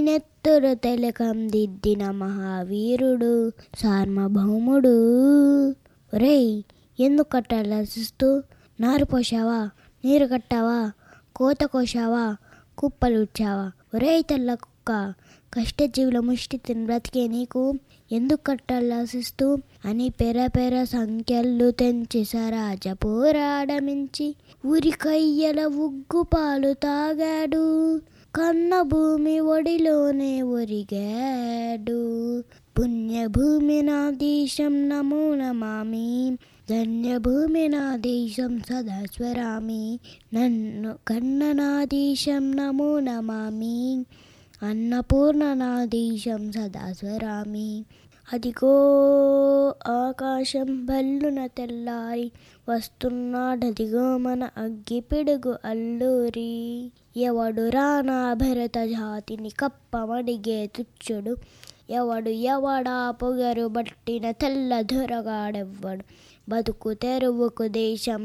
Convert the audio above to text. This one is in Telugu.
నెత్తురు తెలకం దిద్దిన మహావీరుడు సార్వభౌముడు ఒరేయ్ ఎందుకు కట్టాలసిస్తూ నారు పోసావా నీరు కట్టావా కోత కోసావా కుప్పలుడ్చావా ఒరేయ్ తెల్ల కుక్క కష్టజీవుల ముష్టి తిని బ్రతికే నీకు ఎందుకు కట్టాలసిస్తూ అని పెర పెర సంఖ్యలు తెంచి సరాజ పోరాడమించి ఉరికయ్యల ఉగ్గు పాలు తాగాడు కన్న భూమి ఒడిలోనే ఒరిగాడు పుణ్యభూమి నా దేశం నమో నమామి ధన్యభూమి నా దేశం సదా స్వరామి నన్ను కన్న నా దేశం నమో నమామి అన్నపూర్ణ నా దేశం సదా స్వరామి అదిగో ఆకాశం భల్లున తెల్లారి వస్తున్నాడదిగో మన అగ్గి పిడుగు అల్లూరి ఎవడు రానా భరత జాతిని కప్పమడిగే తుచ్చుడు ఎవడు ఎవడా పొగరు బట్టిన తెల్ల దొరగాడెవ్వడు బతుకు తెరువుకు దేశం